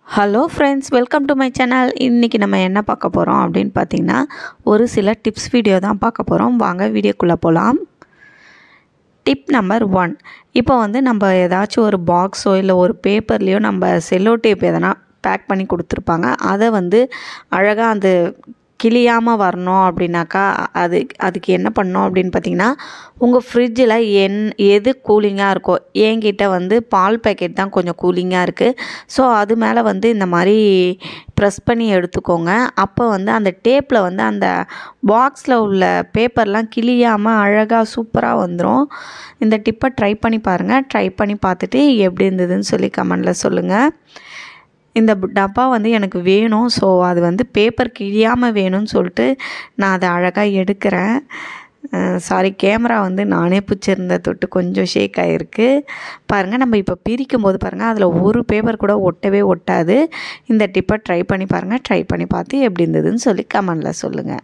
hello friends welcome to my channel இன்றைக்கி நம்ம என்ன பார்க்க போகிறோம் அப்படின்னு பார்த்தீங்கன்னா ஒரு சில டிப்ஸ் வீடியோ தான் பார்க்க போகிறோம் வாங்க வீடியோக்குள்ளே போகலாம் டிப் நம்பர் ஒன் இப்போ வந்து நம்ம ஏதாச்சும் ஒரு பாக்ஸோ இல்லை ஒரு பேப்பர்லேயோ நம்ம செல்லோ டேப் எதனா பேக் பண்ணி கொடுத்துருப்பாங்க அதை வந்து அழகாக அந்த கிளியாமல் வரணும் அப்படின்னாக்கா அது அதுக்கு என்ன பண்ணணும் அப்படின்னு பார்த்தீங்கன்னா உங்கள் ஃப்ரிட்ஜில் என் எது கூலிங்காக இருக்கோ என்கிட்ட வந்து பால் பேக்கெட் தான் கொஞ்சம் கூலிங்காக இருக்குது ஸோ அது மேலே வந்து இந்த மாதிரி ப்ரெஸ் பண்ணி எடுத்துக்கோங்க அப்போ வந்து அந்த டேப்பில் வந்து அந்த பாக்ஸில் உள்ள பேப்பர்லாம் கிளியாமல் அழகாக சூப்பராக வந்துடும் இந்த டிப்பை ட்ரை பண்ணி பாருங்கள் ட்ரை பண்ணி பார்த்துட்டு எப்படி இருந்ததுன்னு சொல்லி கமெண்டில் சொல்லுங்கள் இந்த டப்பா வந்து எனக்கு வேணும் ஸோ அது வந்து பேப்பர் கிழியாமல் வேணும்னு சொல்லிட்டு நான் அதை அழகாக எடுக்கிறேன் சாரி கேமரா வந்து நானே பிடிச்சிருந்த தொட்டு கொஞ்சம் ஷேக் ஆகிருக்கு பாருங்கள் நம்ம இப்போ பிரிக்கும் போது பாருங்கள் அதில் ஒரு பேப்பர் கூட ஒட்டவே ஒட்டாது இந்த டிப்பை ட்ரை பண்ணி பாருங்கள் ட்ரை பண்ணி பார்த்து எப்படி இருந்ததுன்னு சொல்லி கமெண்டில் சொல்லுங்கள்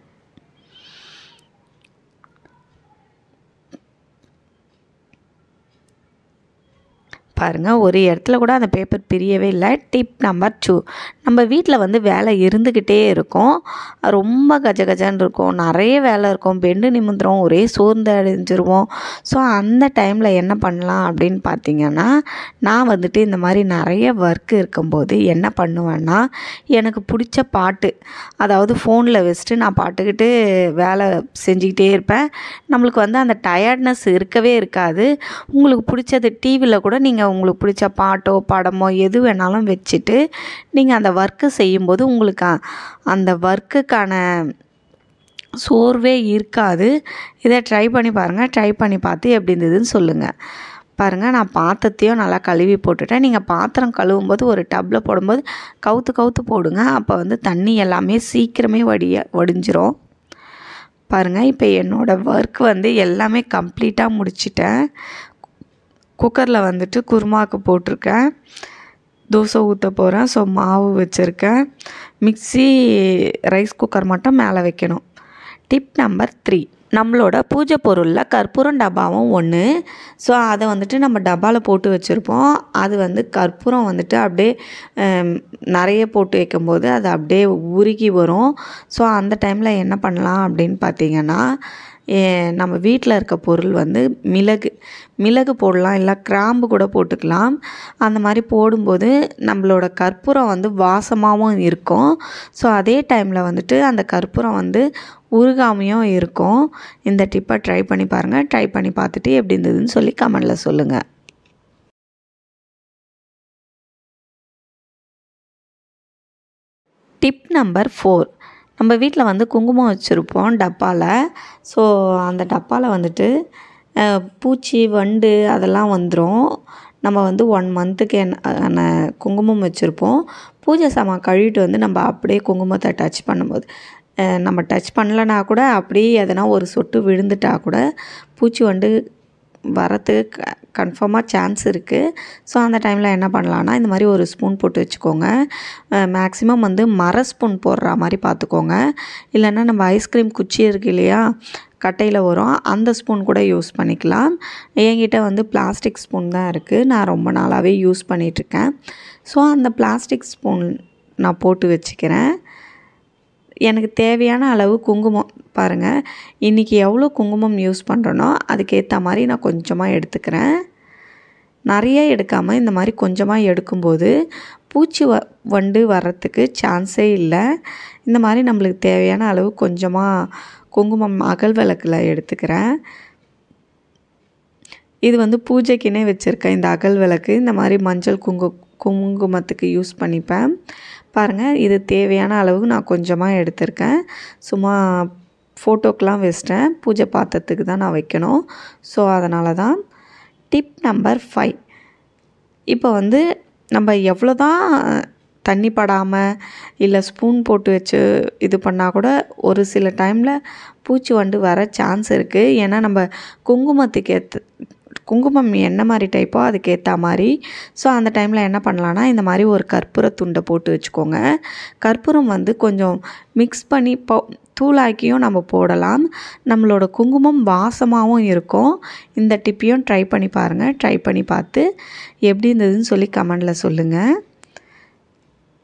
பாருங்கள் ஒரு இடத்துல கூட அந்த பேப்பர் பிரியவே இல்லை டிப் நம்பர் டூ நம்ம வீட்டில் வந்து வேலை இருந்துக்கிட்டே இருக்கும் ரொம்ப கஜ கஜன்னு இருக்கும் நிறைய வேலை இருக்கும் பெண்டு நிமிந்துரும் ஒரே சோர்ந்து அடைஞ்சிருவோம் ஸோ அந்த டைமில் என்ன பண்ணலாம் அப்படின்னு பார்த்தீங்கன்னா நான் வந்துட்டு இந்த மாதிரி நிறைய ஒர்க் இருக்கும்போது என்ன பண்ணுவேன்னா எனக்கு பிடிச்ச பாட்டு அதாவது ஃபோனில் வச்சுட்டு நான் பாட்டுக்கிட்டு வேலை செஞ்சுக்கிட்டே இருப்பேன் நம்மளுக்கு வந்து அந்த டயர்ட்னஸ் இருக்கவே இருக்காது உங்களுக்கு பிடிச்சது டிவியில் கூட நீங்கள் உங்களுக்கு பிடிச்ச பாட்டோ படமோ எது வேணாலும் வச்சுட்டு நீங்கள் அந்த ஒர்க்கு செய்யும்போது உங்களுக்கு அந்த ஒர்க்குக்கான சோர்வே இருக்காது இதை ட்ரை பண்ணி பாருங்கள் ட்ரை பண்ணி பார்த்து எப்படி இருந்ததுன்னு சொல்லுங்கள் பாருங்கள் நான் பாத்திரத்தையும் நல்லா கழுவி போட்டுட்டேன் நீங்கள் பாத்திரம் கழுவும் போது ஒரு டப்பில் போடும்போது கவுத்து கவுத்து போடுங்க அப்போ வந்து தண்ணி எல்லாமே சீக்கிரமே வடிய வடிஞ்சிரும் பாருங்கள் இப்போ என்னோடய ஒர்க் வந்து எல்லாமே கம்ப்ளீட்டாக முடிச்சிட்டேன் குக்கரில் வந்துட்டு குருமாவுக்கு போட்டிருக்கேன் தோசை ஊற்ற போகிறேன் ஸோ மாவு வச்சுருக்கேன் மிக்சி ரைஸ் குக்கர் மட்டும் மேலே வைக்கணும் டிப் நம்பர் த்ரீ நம்மளோட பூஜை பொருளில் கற்பூரம் டப்பாவும் ஒன்று ஸோ அதை வந்துட்டு நம்ம டப்பாவில் போட்டு வச்சுருப்போம் அது வந்து கற்பூரம் வந்துட்டு அப்படியே நிறைய போட்டு வைக்கும்போது அது அப்படியே உருகி வரும் ஸோ அந்த டைமில் என்ன பண்ணலாம் அப்படின்னு பார்த்தீங்கன்னா நம்ம வீட்டில் இருக்க பொருள் வந்து மிளகு மிளகு போடலாம் இல்லை கிராம்பு கூட போட்டுக்கலாம் அந்த மாதிரி போடும்போது நம்மளோட கற்பூரம் வந்து வாசமாகவும் இருக்கும் ஸோ அதே டைமில் வந்துட்டு அந்த கற்பூரம் வந்து உருகாமையும் இருக்கும் இந்த டிப்பை ட்ரை பண்ணி பாருங்கள் ட்ரை பண்ணி பார்த்துட்டு எப்படி இருந்ததுன்னு சொல்லி கமெண்டில் சொல்லுங்கள் டிப் நம்பர் ஃபோர் நம்ம வீட்டில் வந்து குங்குமம் வச்சுருப்போம் டப்பாவில் ஸோ அந்த டப்பாவில் வந்துட்டு பூச்சி வண்டு அதெல்லாம் வந்துடும் நம்ம வந்து ஒன் மந்த்துக்கு என்ன குங்குமம் வச்சுருப்போம் பூஜை சாமான் கழுவிட்டு வந்து நம்ம அப்படியே குங்குமத்தை டச் பண்ணும்போது நம்ம டச் பண்ணலனா கூட அப்படியே எதனா ஒரு சொட்டு விழுந்துட்டா கூட பூச்சி வண்டு வரத்துக்கு க கன்ஃபார்மாக சான்ஸ் இருக்குது ஸோ அந்த டைமில் என்ன பண்ணலான்னா இந்த மாதிரி ஒரு ஸ்பூன் போட்டு வச்சுக்கோங்க மேக்ஸிமம் வந்து மர ஸ்பூன் போடுற மாதிரி பார்த்துக்கோங்க இல்லைன்னா நம்ம ஐஸ்கிரீம் குச்சி இருக்கு இல்லையா கட்டையில் வரும் அந்த ஸ்பூன் கூட யூஸ் பண்ணிக்கலாம் என்கிட்ட வந்து பிளாஸ்டிக் ஸ்பூன் தான் இருக்குது நான் ரொம்ப நாளாகவே யூஸ் பண்ணிகிட்ருக்கேன் ஸோ அந்த பிளாஸ்டிக் ஸ்பூன் நான் போட்டு வச்சுக்கிறேன் எனக்கு தேவையான அளவு குங்குமம் பாருங்கள் இன்றைக்கி எவ்வளோ குங்குமம் யூஸ் பண்ணுறனோ அதுக்கேற்ற மாதிரி நான் கொஞ்சமாக எடுத்துக்கிறேன் நிறைய எடுக்காமல் இந்த மாதிரி கொஞ்சமாக எடுக்கும்போது பூச்சி வ வண்டு வர்றதுக்கு சான்ஸே இல்லை இந்த மாதிரி நம்மளுக்கு தேவையான அளவு கொஞ்சமாக குங்குமம் அகல் விளக்கில் எடுத்துக்கிறேன் இது வந்து பூஜைக்குன்னே வச்சுருக்கேன் இந்த அகல் விளக்கு இந்த மாதிரி மஞ்சள் குங்கு குங்குமத்துக்கு யூஸ் பண்ணிப்பேன் பாருங்கள் இது தேவையான அளவு நான் கொஞ்சமாக எடுத்திருக்கேன் சும்மா ஃபோட்டோக்கெலாம் வச்சிட்டேன் பூஜை பாத்திரத்துக்கு தான் நான் வைக்கணும் ஸோ அதனால தான் டிப் நம்பர் ஃபைவ் இப்போ வந்து நம்ம எவ்வளோ தான் தண்ணி படாமல் இல்லை ஸ்பூன் போட்டு வச்சு இது பண்ணால் கூட ஒரு சில டைமில் பூச்சி வண்டு வர சான்ஸ் இருக்குது ஏன்னா நம்ம குங்குமத்துக்கு ஏற்ற குங்குமம் என்ன மாதிரி டைப்போ அதுக்கேற்ற மாதிரி ஸோ அந்த டைமில் என்ன பண்ணலான்னா இந்த மாதிரி ஒரு கற்பூர துண்டை போட்டு வச்சுக்கோங்க கற்பூரம் வந்து கொஞ்சம் மிக்ஸ் பண்ணி போ தூளாக்கியும் நம்ம போடலாம் நம்மளோட குங்குமம் வாசமாகவும் இருக்கும் இந்த டிப்பையும் ட்ரை பண்ணி பாருங்கள் ட்ரை பண்ணி பார்த்து எப்படி இருந்ததுன்னு சொல்லி கமெண்டில் சொல்லுங்கள்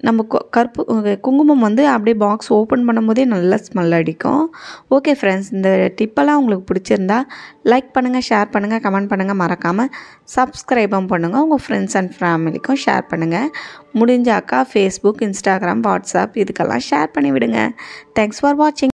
நம்ம கொ- கற்பு அஹ் குங்குமம் வந்து அப்படியே பாக்ஸ் ஓப்பன் பண்ணும்போதே நல்லா ஸ்மெல் அடிக்கும் ஓகே ஃப்ரெண்ட்ஸ் இந்த டிப்பெல்லாம் உங்களுக்கு பிடிச்சிருந்தா லைக் பண்ணுங்கள் ஷேர் பண்ணுங்கள் கமெண்ட் பண்ணுங்கள் மறக்காமல் சப்ஸ்கிரைபும் பண்ணுங்கள் உங்கள் ஃப்ரெண்ட்ஸ் அண்ட் ஃபேமிலிக்கும் ஷேர் பண்ணுங்கள் முடிஞ்சாக்கா ஃபேஸ்புக் இன்ஸ்டாகிராம் வாட்ஸ்அப் இதுக்கெல்லாம் ஷேர் பண்ணி விடுங்க தேங்க்ஸ் ஃபார் வாட்சிங்